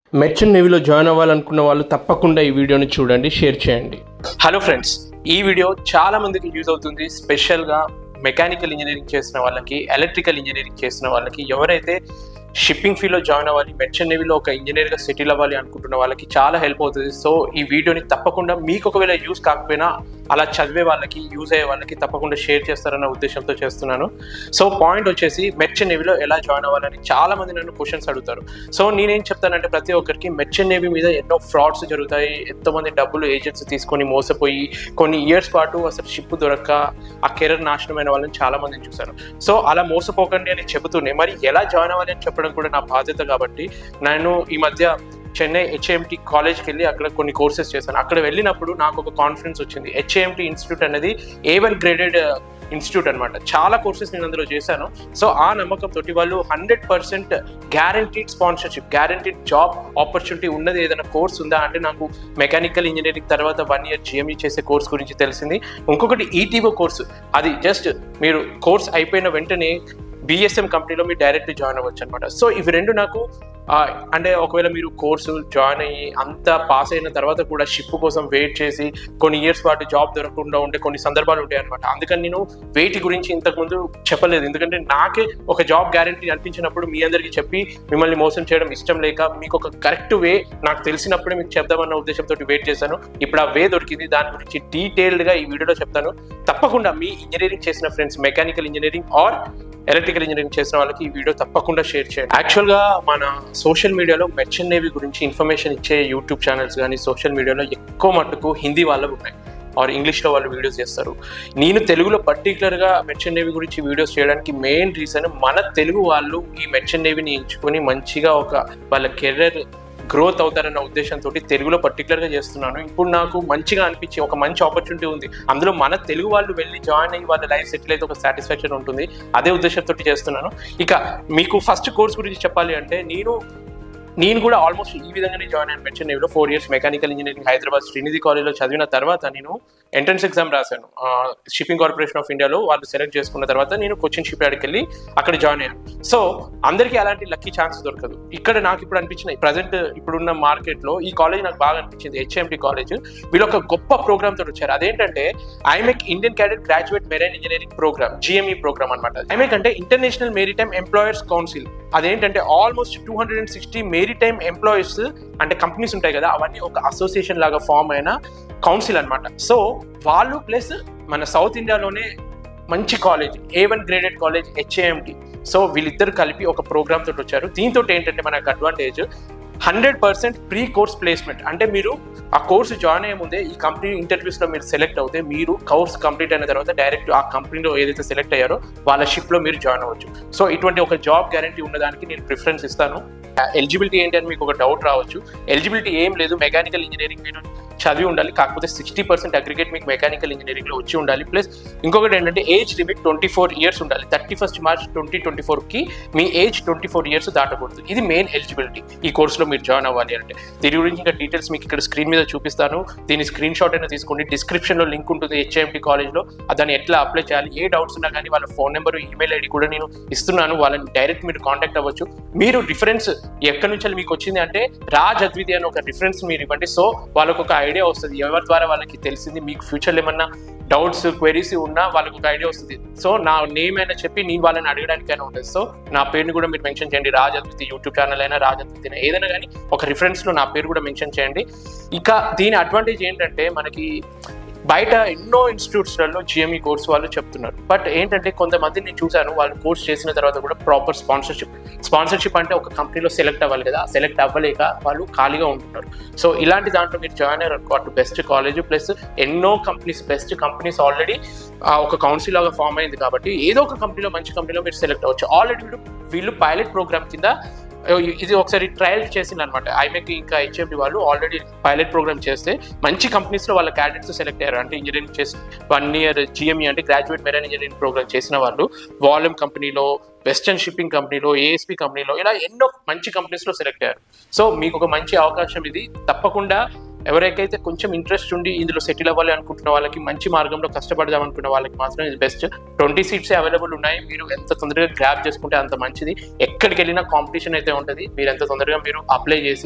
merchant నేవీలో join అవ్వాలనుకున్న వాళ్ళు తప్పకుండా ఈ వీడియోని చూడండి షేర్ చేయండి హలో ఫ్రెండ్స్ ఈ వీడియో చాలా మందికి యూజ్ అవుతుంది స్పెషల్గా మెకానికల్ ఇంజనీరింగ్ చేసిన వాళ్ళకి ఎలక్ట్రికల్ ఇంజనీరింగ్ చేసిన వాళ్ళకి ఎవరైతే షిప్పింగ్ ఫీల్డ్లో జాయిన్ అవ్వాలి మెర్చెంట్ నేవీలో ఒక ఇంజనీర్గా సెటిల్ అవ్వాలి అనుకుంటున్న వాళ్ళకి చాలా హెల్ప్ అవుతుంది సో ఈ వీడియోని తప్పకుండా మీకు ఒకవేళ యూజ్ కాకపోయినా అలా చదివే వాళ్ళకి యూజ్ అయ్యే వాళ్ళకి తప్పకుండా షేర్ చేస్తారన్న ఉద్దేశంతో చేస్తున్నాను సో పాయింట్ వచ్చేసి మెర్చెంట్ నేవీలో ఎలా జాయిన్ అవ్వాలని చాలా మంది నన్ను క్వశ్చన్స్ అడుగుతారు సో నేనేం చెప్తానంటే ప్రతి ఒక్కరికి మెర్చెంట్ నేవీ మీద ఎన్నో ఫ్రాడ్స్ జరుగుతాయి ఎంతోమంది డబ్బులు ఏజెంట్స్ తీసుకొని మోసపోయి కొన్ని ఇయర్స్ పాటు అసలు షిప్ దొరక్క ఆ కెరీర్ నాశనమైన వాళ్ళని చాలా మందిని చూశాను సో అలా మోసపోకండి అని చెబుతూనే మరి ఎలా జాయిన్ అవ్వాలి అని చెప్పడం కూడా నా బాధ్యత కాబట్టి నేను ఈ మధ్య చెన్నై హెచ్ఏఎంటి కాలేజ్కి వెళ్ళి అక్కడ కొన్ని కోర్సెస్ చేశాను అక్కడ వెళ్ళినప్పుడు నాకు ఒక కాన్ఫిడెన్స్ వచ్చింది హెచ్ఏఎంటి ఇన్స్టిట్యూట్ అనేది ఏ వన్ గ్రేడెడ్ ఇన్స్టిట్యూట్ అనమాట చాలా కోర్సెస్ నేను అందులో చేశాను సో ఆ నమ్మకంతో వాళ్ళు hundred percent guaranteed sponsorship guaranteed job opportunity ఉన్నది ఏదైనా కోర్స్ ఉందా అంటే నాకు మెకానికల్ ఇంజనీరింగ్ తర్వాత వన్ ఇయర్ జిఎంఈ చేసే కోర్స్ గురించి తెలిసింది ఇంకొకటి ఈటీఓ కోర్సు అది జస్ట్ మీరు కోర్స్ అయిపోయిన వెంటనే బిఎస్ఎం కంపెనీలో మీరు డైరెక్ట్ జాయిన్ అవ్వచ్చు అనమాట సో ఇవి రెండు నాకు ఆ, అంటే ఒకవేళ మీరు కోర్సు జాయిన్ అయ్యి అంతా పాస్ అయిన తర్వాత కూడా షిప్ కోసం వెయిట్ చేసి కొన్ని ఇయర్స్ పాటు జాబ్ దొరకకుండా ఉండే కొన్ని సందర్భాలు ఉంటాయి అనమాట అందుకని నేను వెయిట్ గురించి ఇంతకుముందు చెప్పలేదు ఎందుకంటే నాకే ఒక జాబ్ గ్యారంటీ అనిపించినప్పుడు మీ అందరికీ చెప్పి మిమ్మల్ని మోసం చేయడం ఇష్టం లేక మీకు ఒక కరెక్ట్ వే నాకు తెలిసినప్పుడే మీకు చెప్దామన్న ఉద్దేశంతో వెయిట్ చేశాను ఇప్పుడు ఆ వే దొరికింది దాని గురించి డీటెయిల్డ్గా ఈ వీడియోలో చెప్తాను తప్పకుండా మీ ఇంజనీరింగ్ చేసిన friends mechanical engineering or electrical engineering చేసిన వాళ్ళకి ఈ వీడియో తప్పకుండా షేర్ చేయండి యాక్చువల్గా మన సోషల్ మీడియాలో మెర్చెంట్ నేవీ గురించి ఇన్ఫర్మేషన్ ఇచ్చే యూట్యూబ్ ఛానల్స్ కానీ సోషల్ మీడియాలో ఎక్కువ మట్టుకు హిందీ వాళ్ళు ఉన్నాయి ఆర్ ఇంగ్లీష్లో వాళ్ళు వీడియోస్ చేస్తారు నేను తెలుగులో పర్టికులర్గా మెర్చెంట్ నేవీ గురించి వీడియోస్ చేయడానికి మెయిన్ రీజన్ మన తెలుగు వాళ్ళు ఈ మెర్చెంట్ నేవీని ఎంచుకొని మంచిగా ఒక వాళ్ళ కెరీర్ గ్రోత్ అవుతారన్న ఉద్దేశంతో తెలుగులో పర్టికులర్గా చేస్తున్నాను ఇప్పుడు నాకు మంచిగా అనిపించి ఒక మంచి ఆపర్చునిటీ ఉంది అందులో మన తెలుగు వాళ్ళు వెళ్ళి జాయిన్ అయ్యి వాళ్ళ లైఫ్ సెటిల్ అయితే ఒక సాటిస్ఫాక్షన్ ఉంటుంది అదే ఉద్దేశంతో చేస్తున్నాను ఇక మీకు ఫస్ట్ కోర్స్ గురించి చెప్పాలి అంటే నేను నేను కూడా ఆల్మోస్ట్ ఈ విధంగానే జాయిన్ అయిన మెర్చెంట్ నేవీలో four years mechanical engineering Hyderabad Srinidhi కాలేజ్లో చదివిన తర్వాత నేను ఎంట్రన్స్ ఎగ్జామ్ రాశాను షిప్పింగ్ కార్పొరేషన్ ఆఫ్ ఇండియాలో వాళ్ళు సెలెక్ట్ చేసుకున్న తర్వాత నేను కొచ్చిన్ షిప్ యార్డ్కి వెళ్ళి అక్కడ జాయిన్ అయ్యాను సో అందరికీ అలాంటి లక్కీ ఛాన్స్ దొరకదు ఇక్కడ నాకు ఇప్పుడు అనిపించిన ప్రజెంట్ ఇప్పుడున్న మార్కెట్లో ఈ కాలేజ్ నాకు బాగా అనిపించింది హెచ్ఎండి కాలేజ్ వీళ్ళు ఒక గొప్ప ప్రోగ్రామ్ తోటి వచ్చారు అదేంటంటే IMEC Indian cadet graduate marine engineering program GME program అనమాట ఐమెక్ అంటే ఇంటర్నేషనల్ మెరిటైమ్ ఎంప్లాయర్స్ కౌన్సిల్ అదేంటంటే almost two hundred and sixty maritime employees అంటే కంపెనీస్ ఉంటాయి కదా అవన్నీ ఒక అసోసియేషన్ లాగా ఫామ్ అయిన కౌన్సిల్ అనమాట సో వాళ్ళు ప్లస్ మన సౌత్ ఇండియాలోనే మంచి college A one graded college HAMT so వీళ్ళిద్దరు కలిపి ఒక ప్రోగ్రామ్ తోటి వచ్చారు దీంతో ఏంటంటే మనకు advantage hundred percent pre course placement అంటే మీరు ఆ కోర్సు జాయిన్ అయ్యే ముందే ఈ కంపెనీ ఇంటర్వ్యూస్లో మీరు సెలెక్ట్ అవుతే మీరు కోర్స్ కంప్లీట్ అయిన తర్వాత డైరెక్ట్ ఆ కంపెనీలో ఏదైతే సెలెక్ట్ అయ్యారో వాళ్ళ షిప్లో మీరు జాయిన్ అవ్వచ్చు సో ఇటువంటి ఒక జాబ్ గ్యారంటీ ఉన్నదానికి నేను ప్రిఫరెన్స్ ఇస్తాను ఎలిజిబిలిటీ ఏంటి అని మీకు ఒక డౌట్ రావచ్చు ఎలిజిబిలిటీ ఏం లేదు మెకానికల్ ఇంజనీరింగ్ మీరు చదివి ఉండాలి కాకపోతే సిక్స్టీ పర్సెంట్ అగ్రిగేట్ మీకు మెకానికల్ ఇంజనీరింగ్లో వచ్చి ఉండాలి ప్లస్ ఇంకొకటి ఏంటంటే age limit twenty four years ఉండాలి thirty first March twenty twenty ఫోర్కి మీ ఏజ్ ట్వంటీ ఫోర్ ఇయర్స్ దాటకూడదు ఇది మెయిన్ ఎలిజిబిలిటీ ఈ కోర్సులో మీరు జాయిన్ అవ్వాలి అంటే దీని గురించి ఇంకా డీటెయిల్స్ మీకు ఇక్కడ స్క్రీన్ మీద చూపిస్తాను దీని స్క్రీన్ షాట్ అయినా తీసుకోండి డిస్క్రిప్షన్లో లింక్ ఉంటుంది హెచ్ఐఎంటీ కాలేజ్లో దాన్ని ఎట్లా అప్లై చేయాలి ఏ డౌట్స్ ఉన్నా కానీ వాళ్ళ ఫోన్ నెంబర్ ఈమెయిల్ ఐడి కూడా నేను ఇస్తున్నాను వాళ్ళని డైరెక్ట్ మీరు కాంటాక్ట్ అవ్వచ్చు మీరు రిఫరెన్స్ ఎక్కడి నుంచి మీకు వచ్చింది అంటే రాజ్ అద్వితి అని ఒక రిఫరెన్స్ మీరు ఇవ్వండి సో వాళ్ళకు ఒక ఐడియా వస్తుంది ఎవరి ద్వారా వాళ్ళకి తెలిసింది మీకు ఫ్యూచర్లో ఏమన్నా డౌట్స్ క్వెరీస్ ఉన్నా వాళ్ళకి ఒక ఐడియా వస్తుంది సో నా నేమ్ అయినా చెప్పి నేను వాళ్ళని అడగడానికైనా ఉంటుంది సో నా పేరుని కూడా మీరు మెన్షన్ చేయండి రాజ్ అద్వితి యూట్యూబ్ ఛానల్ అయినా రాజ్ అద్వితి అయినా ఏదైనా కానీ ఒక రిఫరెన్స్లో నా పేరు కూడా మెన్షన్ చేయండి ఇక దీని అడ్వాంటేజ్ ఏంటంటే మనకి బయట ఎన్నో ఇన్స్టిట్యూట్స్లలో జిఎంఈ కోర్స్ వాళ్ళు చెప్తున్నారు బట్ ఏంటంటే కొంతమంది నేను చూశాను వాళ్ళు కోర్స్ చేసిన తర్వాత కూడా ప్రాపర్ స్పాన్సర్షిప్ స్పాన్సర్షిప్ అంటే ఒక కంపెనీలో సెలెక్ట్ అవ్వాలి కదా సెలెక్ట్ అవ్వలేక వాళ్ళు ఖాళీగా ఉంటున్నారు సో ఇలాంటి దాంట్లో మీరు జాయిన్ అయ్యారు అటు బెస్ట్ కాలేజ్ ప్లస్ ఎన్నో కంపెనీస్ బెస్ట్ కంపెనీస్ ఆల్రెడీ ఒక కౌన్సిల్ లాగా ఫామ్ అయింది కాబట్టి ఏదో ఒక కంపెనీలో మంచి కంపెనీలో మీరు సెలెక్ట్ అవ్వచ్చు ఆల్రెడీ వీళ్ళు వీళ్ళు పైలట్ ప్రోగ్రామ్ కింద ఇది ఒకసారి ట్రయల్ చేసింది అనమాట ఐమెక్ ఇంకా హెచ్ఎండి వాళ్ళు ఆల్రెడీ పైలట్ ప్రోగ్రామ్ చేస్తే మంచి కంపెనీస్లో వాళ్ళ క్యాండిడేట్స్ సెలెక్ట్ అయ్యారు అంటే ఇంజనీరింగ్ చేసి వన్ ఇయర్ జిఎంఈ అంటే గ్రాడ్యుయేట్ మెరైన్ ఇంజనీరింగ్ ప్రోగ్రామ్ చేసిన వాళ్ళు వాల్యూమ్ కంపెనీలో వెస్టర్న్ షిప్పింగ్ కంపెనీలో ఏఎస్పి కంపెనీలో ఇలా ఎన్నో మంచి కంపెనీస్లో సెలెక్ట్ అయ్యారు సో మీకు ఒక మంచి అవకాశం ఇది తప్పకుండా ఎవరికైతే కొంచెం ఇంట్రెస్ట్ ఉండి ఇందులో సెటిల్ అవ్వాలి అనుకుంటున్న వాళ్ళకి మంచి మార్గంలో కష్టపడదాం అనుకున్న వాళ్ళకి మాత్రం ఇది బెస్ట్ ట్వంటీ సీట్స్ అవైలబుల్ ఉన్నాయి మీరు ఎంత తొందరగా గ్రాప్ చేసుకుంటే అంత మంచిది ఎక్కడికి వెళ్ళినా కాంపిటీషన్ అయితే ఉంటుంది మీరు ఎంత తొందరగా మీరు అప్లై చేసి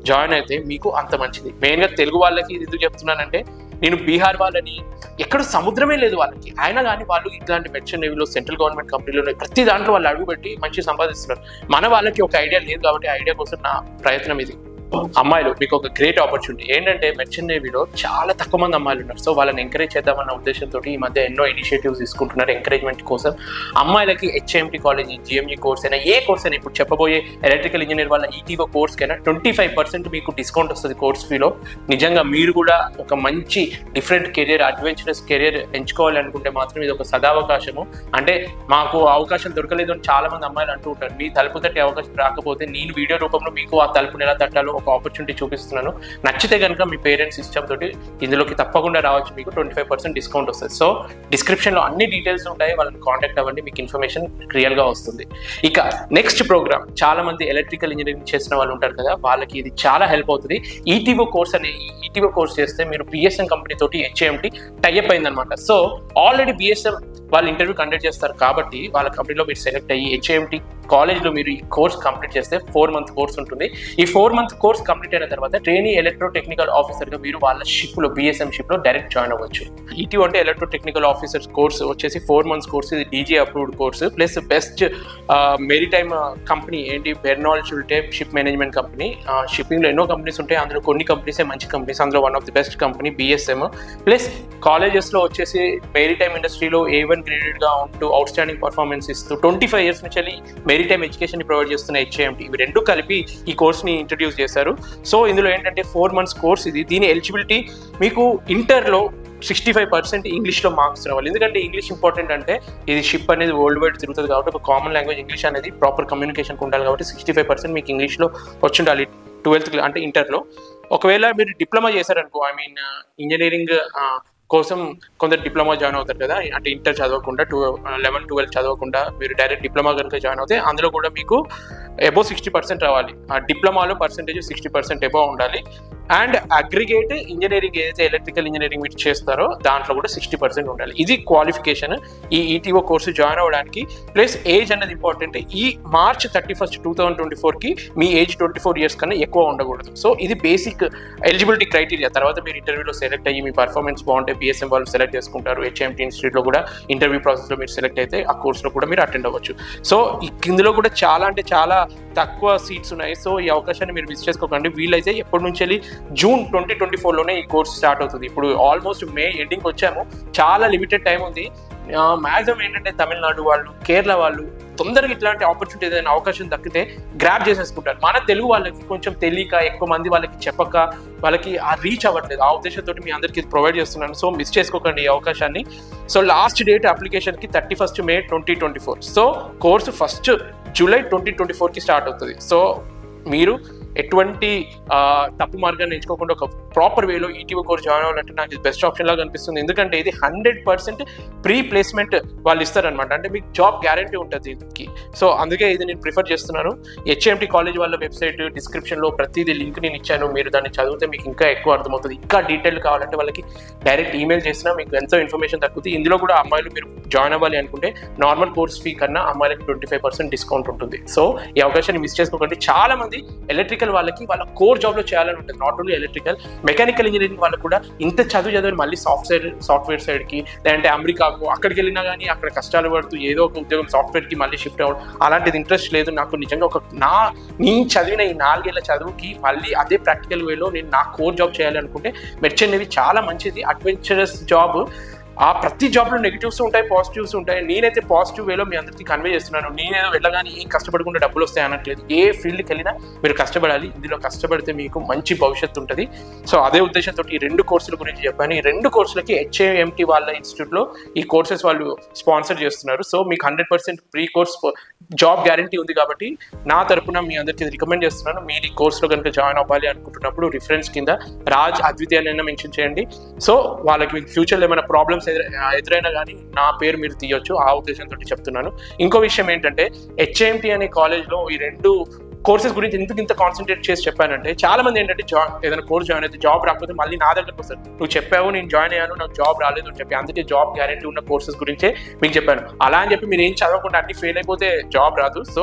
జాయిన్ అయితే మీకు అంత మంచిది మెయిన్గా తెలుగు వాళ్ళకి ఇది ఎందుకు చెప్తున్నానంటే నేను బీహార్ వాళ్ళని ఎక్కడ సముద్రమే లేదు వాళ్ళకి అయినా కానీ వాళ్ళు ఇట్లాంటి మెర్చన్ నేవీలో సెంట్రల్ గవర్నమెంట్ కంపెనీలో ప్రతి దాంట్లో వాళ్ళు అడుగుపెట్టి మంచి సంపాదిస్తున్నారు మన వాళ్ళకి ఒక ఐడియా లేదు కాబట్టి ఆ ఐడియా కోసం నా ప్రయత్నం ఇది అమ్మాయిలు మీకు ఒక గ్రేట్ ఆపర్చునిటీ ఏంటంటే మెర్చన్ నేవీలో చాలా తక్కువ మంది అమ్మాయిలు ఉన్నారు సో వాళ్ళని ఎంకరేజ్ చేద్దామన్న ఉద్దేశంతో ఈ మధ్య ఎన్నో ఇనిషియేటివ్స్ తీసుకుంటున్నారు ఎంకరేజ్మెంట్ కోసం అమ్మాయిలకి హెచ్ఎంటీ కాలేజ్ జిఎంఈ కోర్స్ అయినా ఏ కోర్స్ అయినా ఇప్పుడు చెప్పబోయే ఎలక్ట్రికల్ ఇంజనీర్ వాళ్ళ ఈటీఓ కోర్స్ కైనా ట్వంటీ ఫైవ్ పర్సెంట్ మీకు డిస్కౌంట్ వస్తుంది కోర్స్ ఫీలో నిజంగా మీరు కూడా ఒక మంచి డిఫరెంట్ కెరియర్ అడ్వెంచరస్ కెరియర్ ఎంచుకోవాలి అనుకుంటే మాత్రం ఇది ఒక సదావకాశము అంటే మాకు అవకాశం దొరకలేదు అని చాలా మంది అమ్మాయిలు అంటూ ఉంటారు మీ తలుపు తట్టే అవకాశం రాకపోతే నేను వీడియో రూపంలో మీకు ఆ తలుపుని ఎలా తట్టాలో ఒక ఆపర్చునిటీ చూపిస్తున్నాను నచ్చితే కనుక మీ పేరెంట్స్ ఇష్టం తోటి ఇందులోకి తప్పకుండా రావచ్చు మీకు ట్వంటీ ఫైవ్ పర్సెంట్ డిస్కౌంట్ వస్తుంది సో డిస్క్రిప్షన్లో అన్ని డీటెయిల్స్ ఉంటాయి వాళ్ళని కాంటాక్ట్ అవ్వండి మీకు ఇన్ఫర్మేషన్ రియల్గా వస్తుంది ఇక నెక్స్ట్ ప్రోగ్రామ్ చాలా మంది ఎలక్ట్రికల్ ఇంజనీరింగ్ చేసిన వాళ్ళు ఉంటారు కదా వాళ్ళకి ఇది చాలా హెల్ప్ అవుతుంది ఈటీఓ కోర్స్ అనే ఈటీఓ కోర్స్ చేస్తే మీరు బిఎస్ఎం కంపెనీ తోటి హెచ్ఏఎంటి టైఅప్ అయిందనమాట సో ఆల్రెడీ బిఎస్ఎం వాళ్ళు ఇంటర్వ్యూ కండక్ట్ చేస్తారు కాబట్టి వాళ్ళ కంపెనీలో మీరు సెలెక్ట్ అయ్యి హెచ్ఏఎంటి కాలేజ్లో మీరు ఈ కోర్స్ కంప్లీట్ చేస్తే ఫోర్ మంత్ కోర్స్ ఉంటుంది ఈ ఫోర్ మంత్ కోర్స్ కంప్లీట్ అయిన తర్వాత ట్రైనీ ఎలక్ట్రో టెక్నికల్ ఆఫీసర్గా మీరు వాళ్ళ షిప్లో బిఎస్ఎం షిప్లో డైరెక్ట్ జాయిన్ అవ్వచ్చు E T electro technical officers course వచ్చేసి ఫోర్ మంత్స్ కోర్స్ ఇది DG approved course plus best maritime company ఏంటి Bernhard Schulte ship management company షిప్పింగ్లో ఎన్నో కంపెనీస్ ఉంటాయి అందులో కొన్ని కంపెనీసే మంచి కంపెనీస్ అందులో one of the best company BSM plus కాలేజెస్లో వచ్చేసి మెరిటైమ్ ఇండస్ట్రీలో ఏ వన్ గ్రేడెడ్గా ఉంటూ అవుట్ స్టాండింగ్ పర్ఫార్మెన్స్ ఇస్తూ ట్వంటీ ఫైవ్ ఇయర్స్ నుంచి మెరిటైమ్ ఎడ్యుకేషన్ ప్రొవైడ్ చేస్తున్న హెచ్ఏఎంటీ ఇవి రెండు కలిపి ఈ కోర్స్ని ఇంట్రడ్యూస్ చేశారు సో ఇందులో ఏంటంటే ఫోర్ మంత్స్ కోర్స్ ఇది దీని ఎలిజిబిలిటీ మీకు ఇంటర్లో సిక్స్టీ ఫైవ్ పర్సెంట్ ఇంగ్లీష్లో మార్క్స్ రావాలి ఎందుకంటే ఇంగ్లీష్ ఇంపార్టెంట్ అంటే ఇది షిప్ అనేది వరల్డ్ వైడ్ తిరుగుతుంది కాబట్టి ఒక కామన్ లాంగ్వేజ్ ఇంగ్లీష్ అనేది ప్రాపర్ కమ్యూనికేషన్ ఉండాలి కాబట్టి సిక్స్టీ ఫైవ్ పర్సెంట్ మీకు ఇంగ్లీష్లో వచ్చి ఉండాలి ట్వెల్త్ అంటే ఇంటర్లో ఒకవేళ మీరు డిప్లొమా చేశారనుకో ఐ మీన్ ఇంజనీరింగ్ కోసం కొందరు డిప్లొమా జాయిన్ అవుతారు కదా అంటే ఇంటర్ చదవకుండా టూ లెవెన్ ట్వెల్వ్ చదవకుండా మీరు డైరెక్ట్ డిప్లొమా కనుక జాయిన్ అవుతే అందులో కూడా మీకు ఎబో సిక్స్టీ పర్సెంట్ రావాలి ఆ డిప్లొమాలో పర్సెంటేజ్ సిక్స్టీ పర్సెంట్ ఎబో ఉండాలి అండ్ అగ్రిగేట్ ఇంజనీరింగ్ ఏదైతే ఎలక్ట్రికల్ ఇంజనీరింగ్ మీరు చేస్తారో దాంట్లో కూడా సిక్స్టీ పర్సెంట్ ఉండాలి ఇది క్వాలిఫికేషన్ ఈ ఈటీఓ కోర్సు జాయిన్ అవ్వడానికి ప్లస్ ఏజ్ అనేది ఇంపార్టెంట్ ఈ March thirty first two thousand twenty ఫోర్కి మీ ఏజ్ ట్వంటీ ఫోర్ ఇయర్స్ కన్నా ఎక్కువ ఉండకూడదు సో ఇది బేసిక్ ఎలిజిబిలిటీ క్రైటీరియా తర్వాత మీరు ఇంటర్వ్యూలో సెలెక్ట్ అయ్యి మీ పర్ఫార్మెన్స్ బాగుంటే బిఎస్ఎం వాళ్ళు సెలెక్ట్ చేసుకుంటారు హెచ్ఎంటీ ఇన్స్టిట్యూట్లో కూడా ఇంటర్వ్యూ ప్రాసెస్లో మీరు సెలెక్ట్ అయితే ఆ కోర్సులో కూడా మీరు అటెండ్ అవ్వచ్చు సో ఇందులో కూడా చాలా అంటే చాలా తక్కువ సీట్స్ ఉన్నాయి సో ఈ అవకాశాన్ని మీరు మిస్ చేసుకోకండి వీలైతే ఎప్పటి నుంచి వెళ్ళి జూన్ ట్వంటీ ట్వంటీ ఫోర్లోనే ఈ కోర్స్ స్టార్ట్ అవుతుంది ఇప్పుడు ఆల్మోస్ట్ మే ఎండింగ్ వచ్చాము చాలా లిమిటెడ్ టైం ఉంది మ్యాక్సిమం ఏంటంటే తమిళనాడు వాళ్ళు కేరళ వాళ్ళు తొందరగా ఇట్లాంటి ఆపర్చునిటీ ఏదైనా అవకాశం దక్కితే గ్రాప్ చేసేసుకుంటారు మన తెలుగు వాళ్ళకి కొంచెం తెలియక ఎక్కువ మంది వాళ్ళకి చెప్పక వాళ్ళకి ఆ రీచ్ అవ్వట్లేదు ఆ ఉద్దేశంతో మీ అందరికీ ఇది ప్రొవైడ్ చేస్తున్నాను సో మిస్ చేసుకోకండి ఈ అవకాశాన్ని సో లాస్ట్ డేట్ అప్లికేషన్కి thirty first May twenty twenty four so course first July twenty twenty ఫోర్కి స్టార్ట్ అవుతుంది సో మీరు ఎటువంటి తప్పు మార్గాన్ని ఎంచుకోకుండా ఒక ప్రాపర్ వేలో ఈటీఓ కోర్స్ జాయిన్ అవ్వాలంటే నాకు ఇది బెస్ట్ ఆప్షన్ లాగా అనిపిస్తుంది ఎందుకంటే ఇది హండ్రెడ్ పర్సెంట్ ప్రీ ప్లేస్మెంట్ వాళ్ళు ఇస్తారనమాట అంటే మీకు జాబ్ గ్యారంటీ ఉంటుంది దీనికి సో అందుకే ఇది నేను ప్రిఫర్ చేస్తున్నాను హెచ్ఎంటీ కాలేజ్ వాళ్ళ వెబ్సైట్ డిస్క్రిప్షన్లో ప్రతిదీ లింక్ నేను ఇచ్చాను మీరు దాన్ని చదివితే మీకు ఇంకా ఎక్కువ అర్థమవుతుంది ఇంకా డీటెయిల్ కావాలంటే వాళ్ళకి డైరెక్ట్ ఈమెయిల్ చేసినా మీకు ఎంతో ఇన్ఫర్మేషన్ తగ్గుతుంది ఇందులో కూడా అమ్మాయిలు మీరు జాయిన్ అవ్వాలి అనుకుంటే నార్మల్ కోర్స్ ఫీ కన్నా అమ్మాయిలకి ట్వంటీ ఫైవ్ పర్సెంట్ డిస్కౌంట్ ఉంటుంది సో ఈ అవకాశాన్ని మిస్ చేసుకోకండి చాలా మంది ఎలక్ట్రికల్ వాళ్ళకి వాళ్ళ కోర్ జాబ్లో చేయాలని ఉంటుంది not only electrical mechanical engineering వాళ్ళకి కూడా ఇంత చదువు చదివి మళ్ళీ సాఫ్ట్వేర్ సాఫ్ట్వేర్ సైడ్కి లేదంటే అమెరికాకు అక్కడికి వెళ్ళినా కానీ అక్కడ కష్టాలు పడుతూ ఏదో ఒక ఉద్యోగం సాఫ్ట్వేర్కి మళ్ళీ షిఫ్ట్ అవ్వడం అలాంటిది ఇంట్రెస్ట్ లేదు నాకు నిజంగా ఒక నా నేను చదివిన ఈ నాలుగేళ్ల చదువుకి మళ్ళీ అదే ప్రాక్టికల్ వేలో నేను నా కోర్ జాబ్ చేయాలి అనుకుంటే మెర్చెంట్ చాలా మంచిది అడ్వెంచరస్ జాబ్ ఆ ప్రతి జాబ్లో నెగిటివ్స్ ఉంటాయి పాజిటివ్స్ ఉంటాయి నేనైతే పాజిటివ్ వేలో మీ అందరికీ కన్వే చేస్తున్నాను నేనేదో వెళ్ళగానే ఏం కష్టపడకుండా డబ్బులు వస్తాయి అనట్లేదు ఏ ఫీల్డ్కి వెళ్ళినా మీరు కష్టపడాలి ఇందులో కష్టపడితే మీకు మంచి భవిష్యత్తు ఉంటుంది సో అదే ఉద్దేశంతో ఈ రెండు కోర్సుల గురించి చెప్పాను ఈ రెండు కోర్సులకి హెచ్ఏఎంటీ వాళ్ళ ఇన్స్టిట్యూట్లో ఈ కోర్సెస్ వాళ్ళు స్పాన్సర్ చేస్తున్నారు సో మీకు hundred percent pre course job guarantee ఉంది కాబట్టి నా తరపున మీ అందరికీ రికమెండ్ చేస్తున్నాను మీరు ఈ కోర్సులో కనుక జాయిన్ అవ్వాలి అనుకుంటున్నప్పుడు రిఫరెన్స్ కింద రాజ్ అద్వితీయాన్ని మెన్షన్ చేయండి సో వాళ్ళకి మీకు ఫ్యూచర్లో ఏమైనా ప్రాబ్లమ్స్ ఎదురైనా కానీ నా పేరు మీరు తీయొచ్చు ఆ ఉద్దేశంతో చెప్తున్నాను ఇంకో విషయం ఏంటంటే హెచ్ఏఎంటీ అనే కాలేజ్లో ఈ రెండు కోర్సెస్ గురించి ఎందుకు ఇంత కాన్సన్ట్రేట్ చేసి చెప్పానంటే చాలా మంది ఏంటంటే జాబ్ ఏదైనా కోర్స్ జాయిన్ అయితే జాబ్ రాకపోతే మళ్ళీ నా దగ్గరకు వస్తారు నువ్వు చెప్పావు నేను జాయిన్ అయ్యాను నాకు జాబ్ రాలేదు అని చెప్పి అందుకే జాబ్ గ్యారెంటీ ఉన్న కోర్సెస్ గురించే మీకు చెప్పాను అలా అని చెప్పి మీరు ఏం చదవకుండా అన్ని ఫెయిల్ అయిపోతే జాబ్ రాదు సో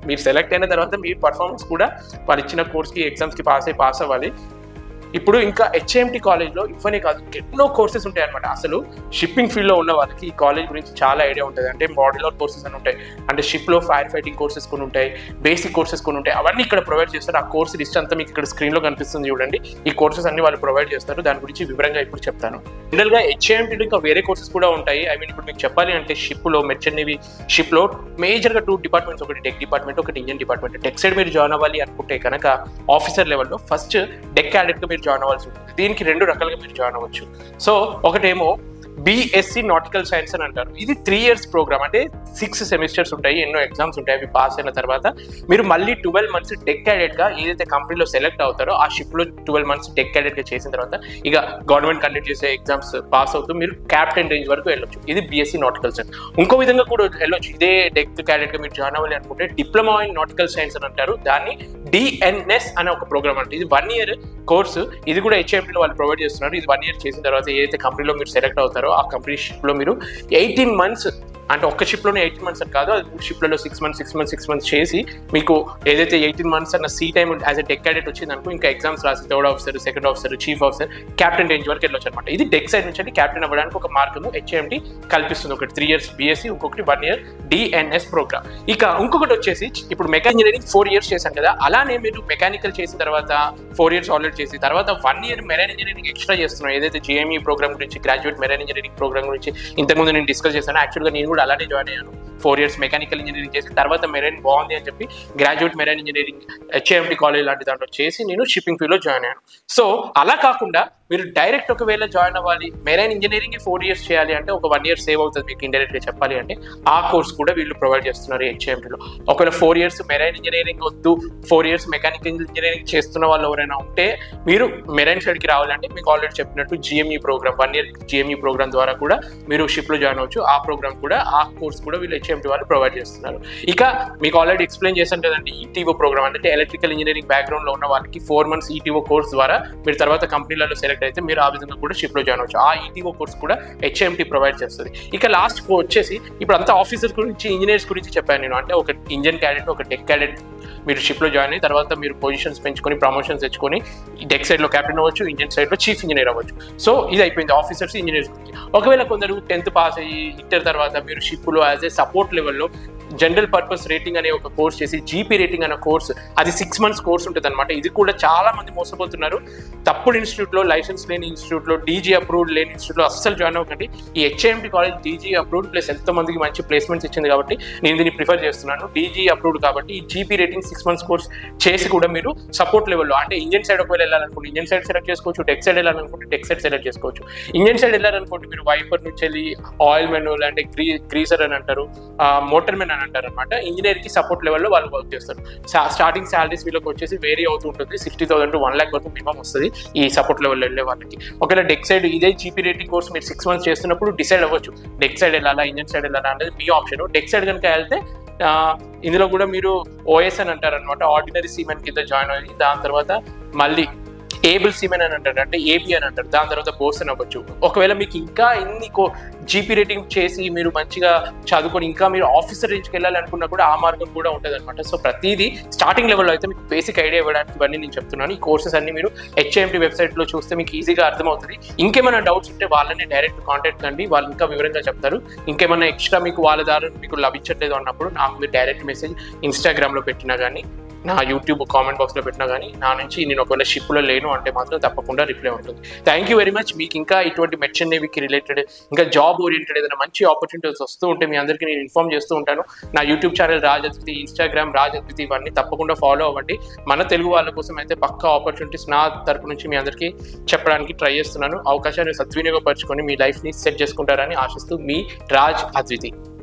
మీరు సెలెక్ట్ అయిన తర్వాత మీ పర్ఫార్మెన్స్ కూడా వాళ్ళు ఇచ్చిన కోర్స్కి ఎగ్జామ్స్కి పాస్ అయ్యి పాస్ అవ్వాలి ఇప్పుడు ఇంకా హెచ్ఎంటి కాలేజ్లో ఇవన్నీ కాదు ఎన్నో కోర్సెస్ ఉంటాయి అనమాట అసలు షిప్పింగ్ ఫీల్డ్లో ఉన్న వాళ్ళకి ఈ కాలేజ్ గురించి చాలా ఐడియా ఉంటుంది అంటే మోడలర్ కోర్సెస్ అని ఉంటాయి అంటే షిప్లో ఫైర్ ఫైటింగ్ కోర్సెస్ కొన్ని ఉంటాయి బేసిక్ కోర్సెస్ కొన్ని ఉంటాయి అవన్నీ ఇక్కడ ప్రొవైడ్ చేస్తారు ఆ కోర్స్ లిస్ట్ అంతా మీకు ఇక్కడ స్క్రీన్లో కనిపిస్తుంది చూడండి ఈ కోర్సెస్ అన్ని వాళ్ళు ప్రొవైడ్ చేస్తారు దాని గురించి వివరంగా ఇప్పుడు చెప్తాను జనరల్గా హెచ్ఏఎంటీలో ఇంకా వేరే కోర్సెస్ కూడా ఉంటాయి ఐ మీన్ ఇప్పుడు మీకు చెప్పాలి అంటే షిప్లో మెర్చెంట్ నేవీ షిప్లో మేజర్గా టూ డిపార్ట్మెంట్స్ ఒకటి టెక్ డిపార్ట్మెంట్ ఒకటి ఇంజన్ డిపార్ట్మెంట్ టెక్ సైడ్ మీరు జాయిన్ అవ్వాలి అనుకుంటే కనుక ఆఫీసర్ లెవెల్లో ఫస్ట్ డెక్ క్యాడెట్గా మీరు జాయిన్ అవ్వాల్సి ఉంటుంది దీనికి రెండు రకాలుగా మీరు జాయిన్ అవ్వచ్చు సో ఒకటేమో బీఎస్సీ నాటికల్ సైన్స్ అని అంటారు ఇది త్రీ ఇయర్స్ ప్రోగ్రామ్ అంటే సిక్స్ సెమిస్టర్స్ ఉంటాయి ఎన్నో ఎగ్జామ్స్ ఉంటాయి అవి పాస్ అయిన తర్వాత మీరు మళ్ళీ ట్వెల్వ్ మంత్స్ టెక్ క్యాడెట్గా ఏదైతే కంపెనీలో సెలెక్ట్ అవుతారో ఆ షిప్లో ట్వెల్వ్ మంత్స్ టెక్ క్యాడెట్గా చేసిన తర్వాత ఇక గవర్నమెంట్ కండక్ట్ చేసే ఎగ్జామ్స్ పాస్ అవుతూ మీరు క్యాప్టెన్ రేంజ్ వరకు వెళ్ళొచ్చు ఇది బీఎస్సీ నాటికల్ సైన్స్ ఇంకో విధంగా కూడా వెళ్ళొచ్చు ఇదే టెక్ క్యాడెట్గా మీరు జాయిన్ అవ్వాలి అనుకుంటే డిప్లొమా ఇన్ నాటికల్ సైన్స్ అని అంటారు దాన్ని డిఎన్ఎస్ అనే ఒక ప్రోగ్రామ్ అంటే ఇది వన్ ఇయర్ కోర్సు ఇది కూడా హెచ్ఎంపీలో వాళ్ళు ప్రొవైడ్ చేస్తున్నారు ఇది వన్ ఇయర్ చేసిన తర్వాత ఏదైతే కంపెనీలో మీరు సెలెక్ట్ అవుతారో ఆ కంపెనీ షిప్లో మీరు ఎయిటీన్ మంత్స్ అంటే ఒక్క షిప్లోనే ఎయిటీన్ మంత్స్ అని కాదు అది మూడు షిప్లలో six months six months six months చేసి మీకు ఏదైతే ఎయిటీన్ మంత్స్ అన్న sea time as a deck cadet వచ్చింది అనుకో ఇంకా ఎగ్జామ్స్ రాసి third officer second officer chief officer captain range వరకు వెళ్ళొచ్చు అనమాట ఇది డెక్ సైడ్ నుంచి క్యాప్టెన్ అవ్వడానికి ఒక మార్గము హెచ్ఎంటీ కల్పిస్తుంది ఒకటి త్రీ ఇయర్స్ బీఎస్సీ ఇంకొకటి వన్ ఇయర్ డిఎన్ఎస్ ప్రోగ్రామ్ ఇక ఇంకొకటి వచ్చేసి ఇప్పుడు మెకా ఇంజనీరింగ్ ఫోర్ ఇయర్స్ చేశాను కదా అలానే మీరు మెకానికల్ చేసిన తర్వాత ఫోర్ ఇయర్స్ ఆల్రెడీ చేసి తర్వాత one year marine engineering extra చేస్తున్నాం ఏదైతే జేఎంఈ ప్రోగ్రామ్ గురించి గ్రాడ్యుయేట్ మెరైన్ ఇంజనీరింగ్ ప్రోగ్రామ్ గురించి ఇంతకుముందు నేను డిస్కస్ చేశాను యాక్చువల్గా నేను కూడా అలానే జాయిన్ అయ్యాను ఫోర్ ఇయర్స్ మెకానికల్ ఇంజనీరింగ్ చేసి తర్వాత మెరైన్ బాగుంది అని చెప్పి graduate marine engineering HAMT college లాంటి దాంట్లో చేసి నేను షిప్పింగ్ ఫీల్డ్లో జాయిన్ అయ్యాను సో అలా కాకుండా మీరు డైరెక్ట్ ఒకవేళ జాయిన్ అవ్వాలి మెరైన్ ఇంజనీరింగ్ ఫోర్ ఇయర్స్ చేయాలి అంటే ఒక వన్ ఇయర్ సేవ్ అవుతుంది మీకు ఇండైరెక్ట్గా చెప్పాలి అంటే ఆ కోర్స్ కూడా వీళ్ళు ప్రొవైడ్ చేస్తున్నారు హెచ్ఏఎంటీలో ఒకవేళ ఫోర్ ఇయర్స్ మెరైన్ ఇంజనీరింగ్ వద్దు ఫోర్ ఇయర్స్ మెకానికల్ ఇంజనీరింగ్ చేస్తున్న వాళ్ళు ఎవరైనా ఉంటే మీరు మెరైన్ సైడ్కి రావాలంటే మీకు ఆల్రెడీ చెప్పినట్టు GME programme one year GME programme ద్వారా కూడా మీరు షిప్లో జాయిన్ అవ్వచ్చు ఆ ప్రోగ్రామ్ కూడా ఆ కోర్స్ కూడా వీళ్ళు హెచ్ఎంటీ వాళ్ళు ప్రొవైడ్ చేస్తున్నారు ఇక మీకు ఆల్రెడీ ఎక్స్ప్లెయిన్ చేశాను కదండి ఈటీఓ ప్రోగ్రామ్ అంటే ఎలక్ట్రికల్ ఇంజనీరింగ్ బ్యాక్గ్రౌండ్లో ఉన్న వాళ్ళకి ఫోర్ మంత్స్ ఈటీఓ కోర్స్ ద్వారా మీరు తర్వాత కంపెనీలలో సెలెక్ట్ అయితే మీరు ఆ విధంగా కూడా షిప్లో జాయిన్ అవ్వచ్చు ఆ ఈటీఓ కోర్స్ కూడా హెచ్ఎంటీ ప్రొవైడ్ చేస్తుంది ఇక లాస్ట్ వచ్చేసి ఇప్పుడు అంతా ఆఫీసర్స్ గురించి ఇంజనీర్స్ గురించి చెప్పాను నేను అంటే ఒక ఇంజన్ క్యాడెట్ ఒక టెక్ క్యాడెట్ మీరు షిప్లో జాయిన్ అయ్యి తర్వాత మీరు పొజిషన్స్ పెంచుకొని ప్రమోషన్స్ తెచ్చుకొని డెక్ సైడ్లో క్యాప్టెన్ అవ్వచ్చు ఇంజన్ సైడ్లో చీఫ్ ఇంజనీర్ అవ్వచ్చు సో ఇది అయిపోయింది ఆఫీసర్స్ ఇంజనీర్స్ గురించి ఒకవేళ కొందరు టెన్త్ పాస్ అయ్యి ఇంటర్ తర్వాత మీరు షిప్లో యాజ్ ఏ సపోర్ట్ లెవెల్లో జనరల్ పర్పస్ రేటింగ్ అనే ఒక కోర్స్ చేసి జీపీ రేటింగ్ అనే కోర్స్ అది సిక్స్ మంత్స్ కోర్స్ ఉంటుంది అనమాట ఇది కూడా చాలా మంది మోసపోతున్నారు తప్పుడు ఇన్స్టిట్యూట్లో లైసెన్స్ లేని ఇన్స్టిట్యూట్లో డీజీ అప్రూవ్డ్ లేని ఇన్స్టిట్యూట్లో అస్సలు జాయిన్ అవ్వకండి ఈ HIMT college DG approved plus ఎంతో మందికి మంచి ప్లేస్మెంట్స్ ఇచ్చింది కాబట్టి నేను దీన్ని ప్రిఫర్ చేస్తున్నాను డీజీ అప్రూవ్డ్ కాబట్టి ఈ GP rating six months course చేసి కూడా మీరు సపోర్ట్ లెవెల్లో అంటే ఇంజన్ సైడ్ ఒకవేళ వెళ్ళాలనుకుంటే ఇంజన్ సైడ్ సెలెక్ట్ చేసుకోవచ్చు టెక్ సైడ్ వెళ్ళాలనుకుంటే టెక్ సైడ్ సెలెక్ట్ చేసుకోవచ్చు ఇంజన్ సైడ్ వెళ్ళాలనుకుంటే మీరు వైపర్ నుంచి వెళ్ళి ఆయిల్ మెన్ అంటే గ్రీ గ్రీసర్ అని అంటారు మోటార్ మెన్ అని అంటారు అనమాట ఇంజనీర్ కి సపోర్ట్ లెవెల్లో వాళ్ళు వర్క్ చేస్తారు స్టార్టింగ్ సాలరీస్ వీళ్ళకి వచ్చేసి వేరీ అవుతూ ఉంటుంది sixty thousand to one lakh వరకు మినిమం వస్తుంది ఈ సపోర్ట్ లెవెల్ వెళ్ళే వాళ్ళకి ఒకవేళ డెక్ సైడ్ ఇదే జీపీ రేటింగ్ కోర్స్ మీరు సిక్స్ మంత్స్ చేస్తున్నప్పుడు డిసైడ్ అవ్వచ్చు డెక్ సైడ్ వెళ్ళాలా ఇంజన్ సైడ్ వెళ్ళాలా అనేది మీ ఆప్షన్ డెక్ సైడ్ కనుక వెళ్తే ఆ, ఇందులో కూడా మీరు ఓఎస్ అని అంటారు అనమాట ఆర్డినరీ సీమెన్ కింద జాయిన్ అయ్యి దాని తర్వాత మళ్ళీ ఏబుల్ సీమెన్ అని అంటారు అంటే ఏబి అని అంటారు దాని తర్వాత బోసన్ అవ్వచ్చు ఒకవేళ మీకు ఇంకా ఇన్ని కో జీపీ రేటింగ్ చేసి మీరు మంచిగా చదువుకొని ఇంకా మీరు ఆఫీసర్ రేంజ్కి వెళ్ళాలి అనుకున్నా కూడా ఆ మార్గం కూడా ఉంటుంది అనమాట సో ప్రతిదీ స్టార్టింగ్ లెవెల్లో అయితే మీకు బేసిక్ ఐడియా ఇవ్వడానికి ఇవన్నీ నేను చెప్తున్నాను ఈ కోర్సెస్ అన్ని మీరు హెచ్ఎంటీ వెబ్సైట్లో చూస్తే మీకు ఈజీగా అర్థమవుతుంది ఇంకేమైనా డౌట్స్ ఉంటే వాళ్ళని డైరెక్ట్ కాంటాక్ట్ కండి వాళ్ళు ఇంకా వివరంగా చెప్తారు ఇంకేమైనా ఎక్స్ట్రా మీకు వాళ్ళ ద్వారా మీకు లభించట్లేదు అన్నప్పుడు నాకు మీరు డైరెక్ట్ మెసేజ్ ఇన్స్టాగ్రామ్లో పెట్టినా కానీ నా యూట్యూబ్ కామెంట్ బాక్స్లో పెట్టినా కానీ నా నుంచి నేను ఒకవేళ షిప్లో లేను అంటే మాత్రం తప్పకుండా రిప్లై ఉంటుంది థ్యాంక్ యూ వెరీ మచ్ మీకు ఇంకా ఇటువంటి మెర్చెంట్ నేవీకి రిలేటెడ్ ఇంకా జాబ్ ఓరియంటెడ్ ఏదైనా మంచి ఆపర్చునిటీస్ వస్తూ ఉంటే మీ అందరికీ నేను ఇన్ఫార్మ్ చేస్తూ ఉంటాను నా YouTube channel Raj Advithi Instagram Raj Advithi ఇవన్నీ తప్పకుండా ఫాలో అవ్వండి మన తెలుగు వాళ్ళ కోసం అయితే పక్కా ఆపర్చునిటీస్ నా తరపు నుంచి మీ అందరికీ చెప్పడానికి ట్రై చేస్తున్నాను అవకాశాన్ని సద్వినియోగపరచుకొని మీ లైఫ్ని సెట్ చేసుకుంటారని ఆశిస్తూ మీ రాజ్ అద్వితి